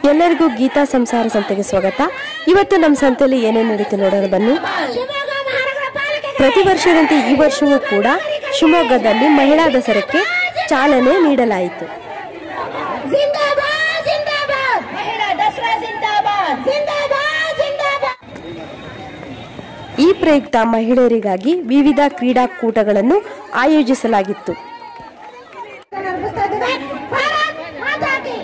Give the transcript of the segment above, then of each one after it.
ಎಲ್ಲರಿಗೂ ಗೀತಾ ಸಂಸಾರ ಸಂತೆಗೆ ಸ್ವಾಗತ ಇವತ್ತು ನಮ್ಮ ಸಂತೆಯಲ್ಲಿ ಏನೇನು ನಡೀತು ನೋಡೋಣ ಬನ್ನಿ ಪ್ರತಿ ವರ್ಷದಂತೆ ಈ ವರ್ಷವೂ ಕೂಡ ಶಿವಮೊಗ್ಗದಲ್ಲಿ ಮಹಿಳಾ ದಸರಕ್ಕೆ ಚಾಲನೆ ನೀಡಲಾಯಿತು जिंदाबाद जिंदाबाद महिला दसरा जिंदाबाद जिंदाबाद जिंदाबाद ಈ ಪ್ರಯುಕ್ತ ಮಹಿಳೆಯರಿಗಾಗಿ ವಿವಿಧ ಕ್ರೀಡಾಕೂಟಗಳನ್ನು ಆಯೋಜಿಸಲಾಗಿತ್ತು भारत माता की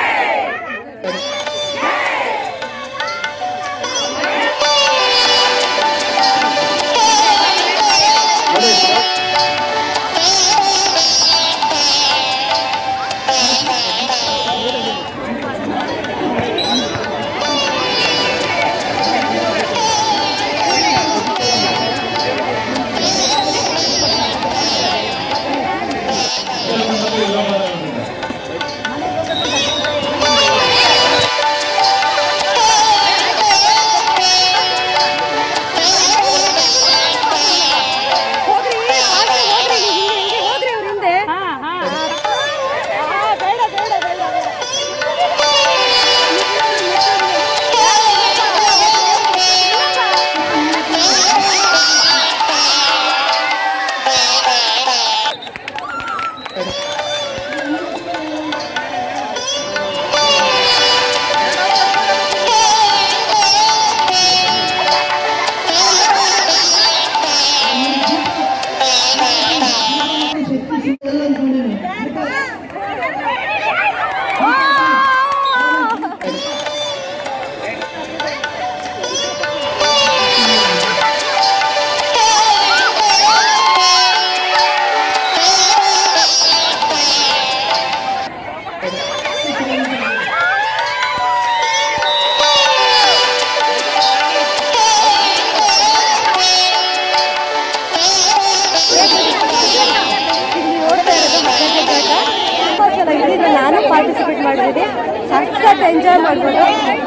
ತುಂಬಾ ಚೆನ್ನಾಗಿದೆ ಇದ್ರಲ್ಲಿ ನಾನು ಪಾರ್ಟಿಸಿಪೇಟ್ ಮಾಡಿದ್ದೀನಿ ಸಖತ್ ಎಂಜಾಯ್ ಮಾಡ್ಬೋದು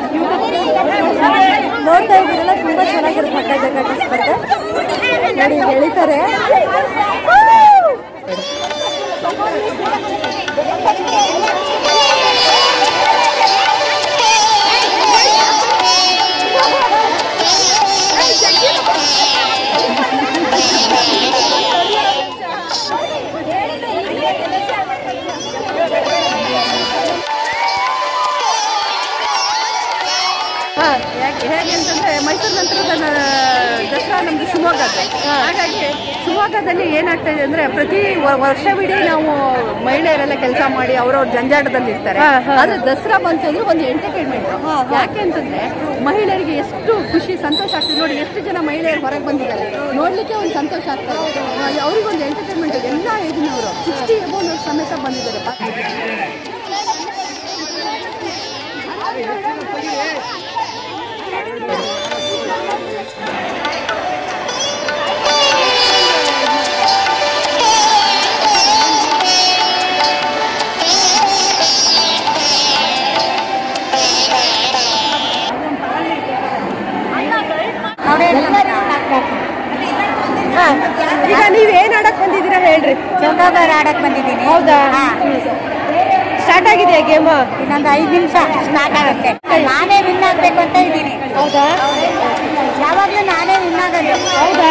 ನೋಡ್ತಾ ಇದ್ದೀರಲ್ಲ ತುಂಬಾ ಚೆನ್ನಾಗಿರುತ್ತೆ ಮಕ್ಕ ಜಗ್ಗಾಟ ಸ್ಪರ್ಧೆ ನೋಡಿ ಇಲ್ಲಿ ಎಳಿತಾರೆ ಯಾಕೆ ಹೇಗೆ ಅಂತಂದ್ರೆ ಮೈಸೂರು ನಂತರದ ದಸರಾ ನಮ್ದು ಶಿವಮೊಗ್ಗದ್ದು ಹಾಗಾಗಿ ಶಿವಮೊಗ್ಗದಲ್ಲಿ ಏನಾಗ್ತಾ ಇದೆ ಅಂದ್ರೆ ಪ್ರತಿ ವ- ವರ್ಷವಿಡೀ ನಾವು ಮಹಿಳೆಯರೆಲ್ಲ ಕೆಲಸ ಮಾಡಿ ಅವ್ರವ್ರ ಜಂಜಾಟದಲ್ಲಿ ಇರ್ತಾರೆ ಆದ್ರೆ ದಸರಾ ಬಂತು ಅಂದ್ರೆ ಒಂದು ಎಂಟರ್ಟೈನ್ಮೆಂಟ್ ಯಾಕೆ ಅಂತಂದ್ರೆ ಮಹಿಳೆಯರಿಗೆ ಎಷ್ಟು ಖುಷಿ ಸಂತೋಷ ಆಗ್ತದೆ ನೋಡಿ ಎಷ್ಟು ಜನ ಮಹಿಳೆಯರು ಹೊರಗೆ ಬಂದಿದ್ದಾರೆ ನೋಡ್ಲಿಕ್ಕೆ ಒಂದು ಸಂತೋಷ ಆಗ್ತದೆ ಅವ್ರಿಗೊಂದು ಎಂಟರ್ಟೈನ್ಮೆಂಟ್ ಎಲ್ಲ ಏಜಿನವರು ಸಿಕ್ಸ್ಟಿ ಎಬೋನವ್ರು ಸಮೇತ ಬಂದಿದ್ದಾರೆ ಈಗ ನೀವ್ ಏನ್ ಆಡಕ್ ಬಂದಿದ್ದೀರಾ ಹೇಳ್ರಿ ಚೌಕಾಬಾರ ಆಡಕ್ ಬಂದಿದ್ದೀನಿ ಹೌದಾ ಸ್ಟಾರ್ಟ್ ಆಗಿದೆಯಾ ಗೇಮ್ ಇನ್ನೊಂದು ಐದು ನಿಮಿಷ ಸ್ಟಾರ್ಟ್ ಆಗುತ್ತೆ ನಾನೇ ವಿನ್ ಆಗ್ಬೇಕು ಅಂತ ಇದ್ದೀನಿ ಹೌದಾ ಯಾವಾಗ್ಲೂ ನಾನೇ ವಿನ್ ಆಗೋದು ಹೌದಾ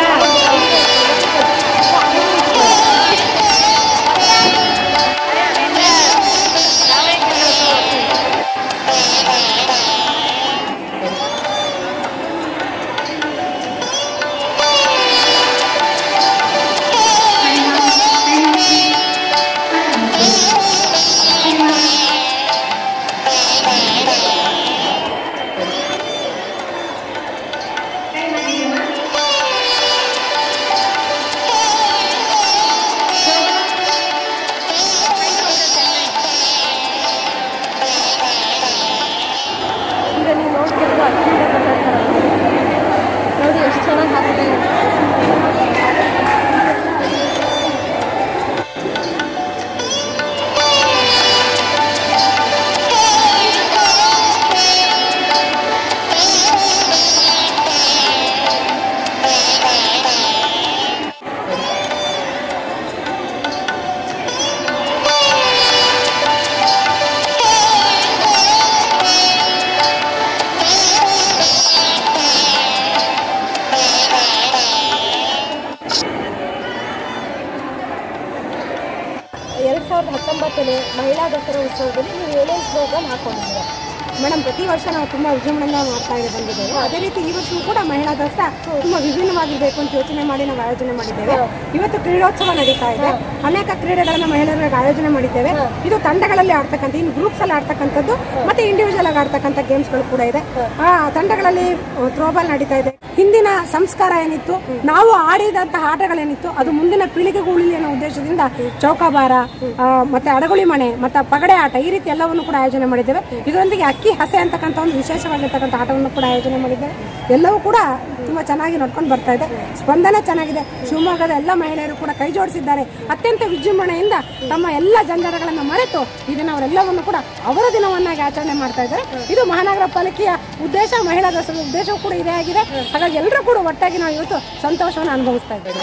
ಎರಡು ಸಾವಿರದ ಹತ್ತೊಂಬತ್ತನೇ ಮಹಿಳಾ ದಸರಾ ಉತ್ಸವದಲ್ಲಿ ನೀವು ಏನೇನು ಪ್ರೋಗ್ರಾಮ್ ಹಾಕೊಂಡಿದ್ದೀರಾ ಮೇಡಮ್ ಪ್ರತಿ ವರ್ಷ ನಾವು ತುಂಬ ವಿಜೃಂಭಣೆಯಿಂದ ಮಾಡ್ತಾ ಇದೆ ಬಂದಿದ್ದೇವೆ ಅದೇ ರೀತಿ ಈ ವರ್ಷವೂ ಕೂಡ ಮಹಿಳಾ ದಸರಾ ತುಂಬ ವಿಭಿನ್ನವಾಗಿರಬೇಕು ಅಂತ ಯೋಚನೆ ಮಾಡಿ ನಾವು ಆಯೋಜನೆ ಮಾಡಿದ್ದೇವೆ ಇವತ್ತು ಕ್ರೀಡೋತ್ಸವ ನಡೀತಾ ಇದೆ ಅನೇಕ ಕ್ರೀಡೆಗಳನ್ನು ಮಹಿಳೆಯರಿಗೆ ಆಯೋಜನೆ ಮಾಡಿದ್ದೇವೆ ಇದು ತಂಡಗಳಲ್ಲಿ ಆಡ್ತಕ್ಕಂಥ ಇನ್ನು ಗ್ರೂಪ್ಸ್ ಅಲ್ಲಿ ಆಡ್ತಕ್ಕಂಥದ್ದು ಮತ್ತೆ ಇಂಡಿವಿಜುವಲ್ ಆಗಿ ಆಡ್ತಕ್ಕಂಥ ಗೇಮ್ಸ್ಗಳು ಕೂಡ ಇದೆ ಆ ತಂಡಗಳಲ್ಲಿ ಥ್ರೋಬಾಲ್ ನಡೀತಾ ಇದೆ ಹಿಂದಿನ ಸಂಸ್ಕಾರ ಏನಿತ್ತು ನಾವು ಆಡಿದಂತಹ ಆಟಗಳೇನಿತ್ತು ಅದು ಮುಂದಿನ ಪೀಳಿಗೆಗೂ ಉಳಿಲಿ ಅನ್ನೋ ಉದ್ದೇಶದಿಂದ ಚೌಕಾಬಾರ ಆ, ಮತ್ತೆ ಅಡಗುಳಿ ಮಣೆ ಮತ್ತೆ ಪಗಡೆ ಆಟ ಈ ರೀತಿ ಎಲ್ಲವನ್ನು ಕೂಡ ಆಯೋಜನೆ ಮಾಡಿದ್ದೇವೆ ಇದರೊಂದಿಗೆ ಅಕ್ಕಿ ಹಸೆ ಅಂತಕ್ಕಂಥ ಒಂದು ವಿಶೇಷವಾಗಿರ್ತಕ್ಕಂಥ ಆಟವನ್ನು ಕೂಡ ಆಯೋಜನೆ ಮಾಡಿದ್ದೇವೆ ಎಲ್ಲವೂ ಕೂಡ ತುಂಬಾ ಚೆನ್ನಾಗಿ ನಡ್ಕೊಂಡು ಬರ್ತಾ ಇದೆ ಸ್ಪಂದನೆ ಚೆನ್ನಾಗಿದೆ ಶಿವಮೊಗ್ಗದ ಎಲ್ಲ ಮಹಿಳೆಯರು ಕೂಡ ಕೈ ಜೋಡಿಸಿದ್ದಾರೆ ಅತ್ಯಂತ ವಿಜೃಂಭಣೆಯಿಂದ ತಮ್ಮ ಎಲ್ಲ ಜಂಜಾಟಗಳನ್ನು ಮರೆತು ಈ ದಿನ ಅವರೆಲ್ಲವನ್ನು ಕೂಡ ಅವರ ದಿನವನ್ನಾಗಿ ಆಚರಣೆ ಮಾಡ್ತಾ ಇದ್ದಾರೆ ಇದು ಮಹಾನಗರ ಪಾಲಿಕೆಯ ಉದ್ದೇಶ ಮಹಿಳಾ ದಸರಾ ಉದ್ದೇಶವೂ ಕೂಡ ಇದೇ ಆಗಿದೆ ಹಾಗಾಗಿ ಎಲ್ಲರೂ ಕೂಡ ಒಟ್ಟಾಗಿ ನಾವು ಇವತ್ತು ಸಂತೋಷವನ್ನು ಅನುಭವಿಸ್ತಾ ಇದ್ದೇವೆ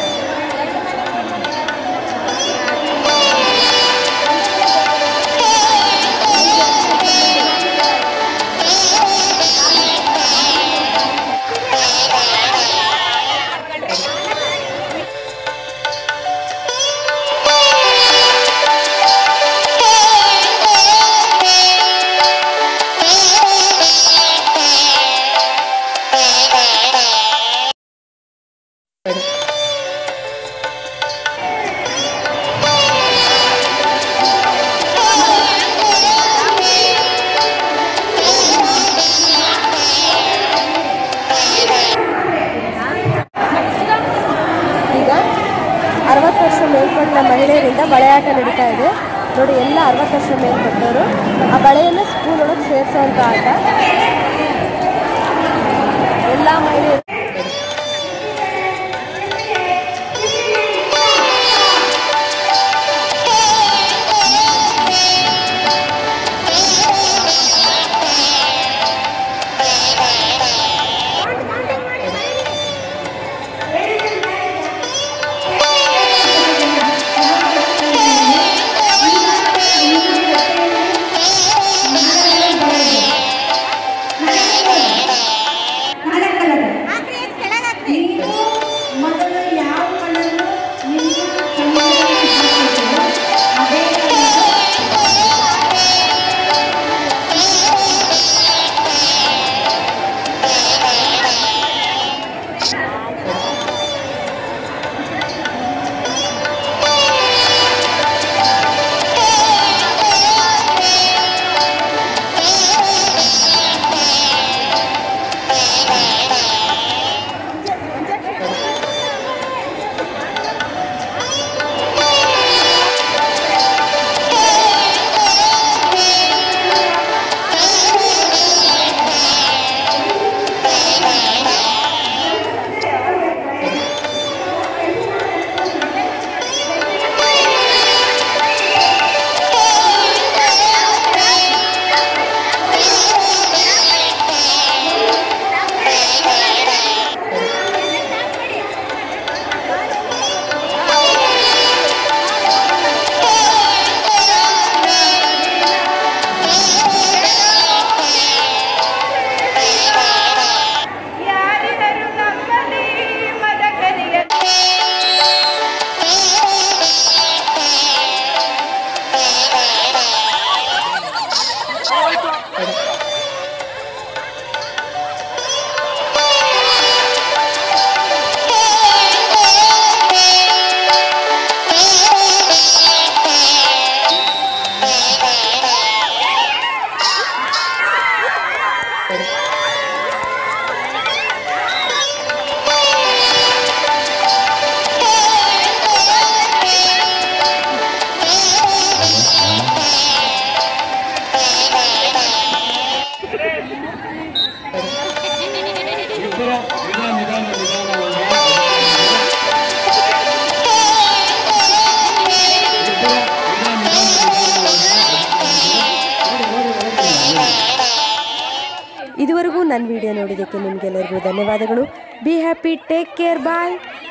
ಈಗ ಅರವತ್ತು ವರ್ಷ ಮೇಲ್ಪಟ್ಟ ಮಹಿಳೆಯರಿಂದ ಬಳೆಯಾಟ ನಡೀತಾ ಇದೆ ನೋಡಿ ಎಲ್ಲ ಅರವತ್ತು ವರ್ಷ ಮೇಲ್ಪಟ್ಟವರು ಆ ಬಳೆಯನ್ನು ಸ್ಕೂಲ್ ಒಳಗೆ ಸೇರಿಸುವಂಥ ಆಟ ಎಲ್ಲ ಮಹಿಳೆಯರು ಇದುವರೆಗೂ ನನ್ನ ವಿಡಿಯೋ ನೋಡಿದ್ದಕ್ಕೆ ನಿಮಗೆಲ್ಲರಿಗೂ ಧನ್ಯವಾದಗಳು be happy take care bye